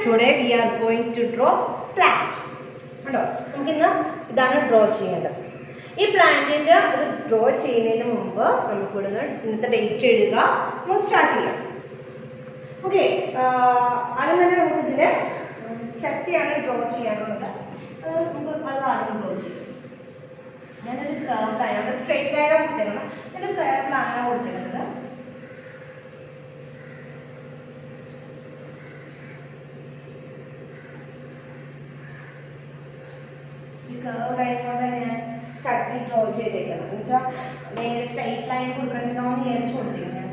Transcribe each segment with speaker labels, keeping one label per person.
Speaker 1: Today we are going to draw plant കണ്ടോ നമുക്കിന്ന് ഇതാണ് ഡ്രോ ചെയ്യേണ്ടത് ഈ പ്ലാന്റിന്റെ ഇത് ഡ്രോ ചെയ്യുന്നതിന് മുമ്പ് നമുക്ക് ഇവിടുന്ന് ഇന്നത്തെ ഡേറ്റ് എഴുതുക നമുക്ക് സ്റ്റാർട്ട് ചെയ്യാം ഓക്കെ ആദ്യം തന്നെ നമുക്ക് ഇതില് ചട്ടിയാണ് ഡ്രോ ചെയ്യാനുള്ളത് അത് നമുക്ക് അത് ആദ്യം ഡ്രോ ചെയ്യും ഞാനൊരു കയറുടെ സ്ട്രെയിറ്റ് ലൈനാണ് കൊടുത്തേക്കണം ഞാനൊരു കയറിലാണ് കൊടുത്തേക്കുന്നത് ഈ കർവ് ലൈൻ കൊണ്ട് ഞാൻ ചട്ടി ഡ്രോ ചെയ്തേക്കണം എന്ന് വെച്ചാൽ നേരെ സ്ട്രെയിറ്റ് ലൈൻ കൊടുക്കണമെന്നോ വിചാരിച്ചു കൊടുത്തിരിക്കണം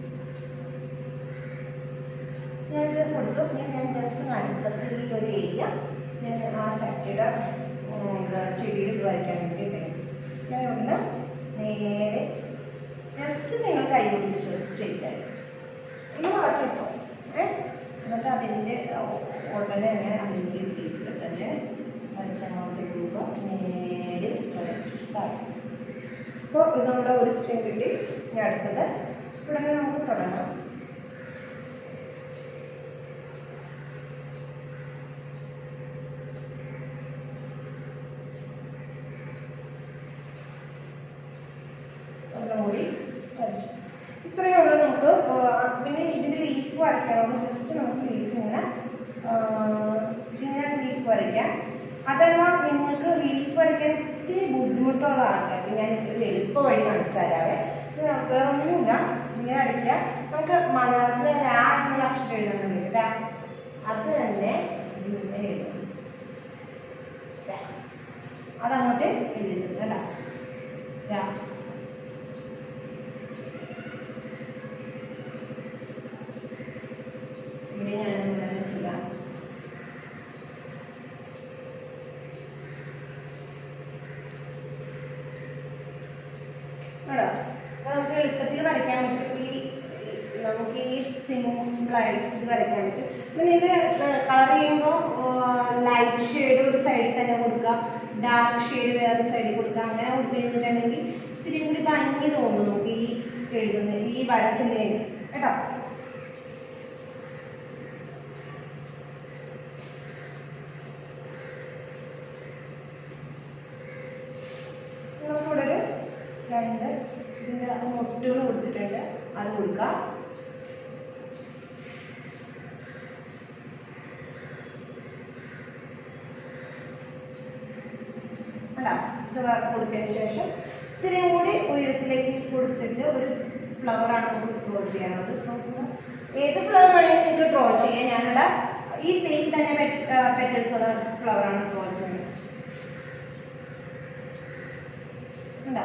Speaker 1: ഞാനിത് കൊടുത്തു ഇനി ഞാൻ ജസ്റ്റ് അടുത്തത്തിൽ ഈ ഒരു ഏരിയ ഞാൻ ആ ചട്ടിയുടെ ഉം, എന്താ ചെടിയുടെ ഇത് വരയ്ക്കാൻ വേണ്ടിയിട്ട് ഞാൻ ഒന്ന് നേരെ ജസ്റ്റ് നിങ്ങൾ കൈ പിടിച്ചു സ്ട്രെയിറ്റ് ആയി ഒന്ന് വളച്ചിട്ടോ ഏ എന്നിട്ട് അതിൻ്റെ ഉടനെ തന്നെ അതിൻ്റെ രീതിയിൽ തന്നെ വരച്ചങ്ങോട്ട് രൂപ നേരെ സ്ട്രെയിറ്റ് അപ്പോൾ ഇത് നമ്മുടെ ഒരു സ്ട്രിങ് കിട്ടി ഇനി അടുത്തത് ഉടനെ നമുക്ക് തുടങ്ങാം ഒന്നും കൂടി വരച്ചു ഇത്രയേ ഉള്ളൂ നമുക്ക് ആ, പിന്നെ ഇതിൻ്റെ ലീഫ് വരയ്ക്കാനുള്ളൂ ജസ്റ്റ് നമുക്ക് ലീഫ് ഇങ്ങനെ ആ, ഇങ്ങനെ ലീഫ് വരയ്ക്കാം അതല്ല നിങ്ങൾക്ക് ലീഫ് വരയ്ക്കാൻ ഇത്തിരി ബുദ്ധിമുട്ടുള്ള ആൾക്കാർക്ക് ഞാൻ ഒരു എളുപ്പ വഴി കാണിച്ചു തരാവേ ഇത് വേറെ ഒന്നുമില്ല ഇങ്ങനെ വരയ്ക്കാം നമുക്ക് മലയാളത്തിൽ രാ എന്നുള്ള അക്ഷരം എഴുതുന്നുണ്ട് രാ അത് തന്നെ ഇങ്ങനെ എഴുതും രാ. അതങ്ങോട്ട് എഴുതി വെച്ചിട്ടുണ്ട് കേട്ടോ രാ ഇവിടെ ഞാൻ ഇങ്ങനെ ചെയ്യാം കേട്ടോ അപ്പൊ നമുക്ക് എളുപ്പത്തിൽ വരയ്ക്കാൻ പറ്റും ഈ ഈ നമുക്ക് ഈ സിമ്പിളായിട്ട് ഇത് വരയ്ക്കാൻ പറ്റും പിന്നെ ഇത് കളർ ചെയ്യുമ്പോൾ ലൈറ്റ് ഷെയ്ഡ് ഒരു സൈഡിൽ തന്നെ കൊടുക്കുക ഡാർക്ക് ഷെയ്ഡ് വേറെ സൈഡിൽ കൊടുക്കുക അങ്ങനെ കൊടുത്തു കഴിഞ്ഞിട്ടുണ്ടെങ്കിൽ ഇത്തിരി കൂടി ഭംഗി തോന്നും നമുക്ക് ഈ എഴുതുന്ന ഈ വരയ്ക്കുന്നതിന് കേട്ടോ നമുക്കിവിടെ ഒരു രണ്ട് ഇതിൻ്റെ മുട്ടുകൾ കൊടുത്തിട്ടുണ്ട് അത് കൊടുക്കാം കണ്ടോ? ഇത് വ- കൊടുത്തതിന് ശേഷം ഇത്തിരി കൂടി ഉയരത്തിലേക്ക് കൊടുത്തിട്ട് ഒരു ഫ്ലവറാണ് നമുക്ക് ഡ്രോ ചെയ്യാനുള്ളത് നോക്കുക. ഏത് ഫ്ലവർ വേണമെങ്കിലും നിങ്ങൾക്ക് ഡ്രോ ചെയ്യാം ഞാനിവിടെ ഈ സെയിം തന്നെ പെറ്റൽസ് ഉള്ള ഫ്ലവറാണ് ഡ്രോ ചെയ്യുന്നത് ഉണ്ടോ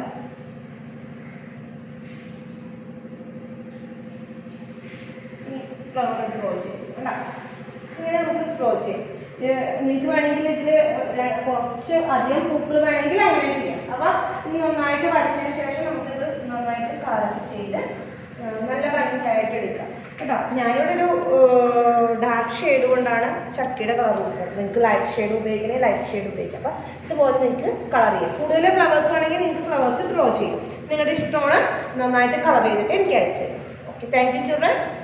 Speaker 1: ഈ ഫ്ലവർ ഡ്രോ ചെയ്യും ഉണ്ടോ ഇങ്ങനെ നമുക്ക് ഡ്രോ ചെയ്യാം നിങ്ങൾക്ക് വേണമെങ്കിൽ ഇതിൽ കുറച്ച് അധികം പൂക്കൾ വേണമെങ്കിൽ അങ്ങനെ ചെയ്യാം അപ്പം ഇനി നന്നായിട്ട് വരച്ചതിന് ശേഷം നമുക്കിത് നന്നായിട്ട് കളർ ചെയ്ത് ആ, നല്ല ഭംഗിയായിട്ട് എടുക്കാം കേട്ടോ ഞാനിവിടെ ഒരു ഡാർക്ക് ഷെയ്ഡ് കൊണ്ടാണ് ചട്ടിയുടെ കളർ കൊടുക്കുന്നത് നിങ്ങൾക്ക് ലൈറ്റ് ഷെയ്ഡ് ഉപയോഗിക്കണമെങ്കിൽ ലൈറ്റ് ഷെയ്ഡ് ഉപയോഗിക്കാം അപ്പം ഇതുപോലെ നിങ്ങൾക്ക് കളർ ചെയ്യാം കൂടുതൽ ഫ്ലവേഴ്സ് വേണമെങ്കിൽ നിങ്ങൾക്ക് ഫ്ലവേഴ്സ് ഡ്രോ ചെയ്യും നിങ്ങളുടെ ഇഷ്ടമാണ് നന്നായിട്ട് കളർ ചെയ്തിട്ട് എനിക്ക് അയച്ചു തരും ഓക്കെ താങ്ക് യു ചിൽഡ്രൻ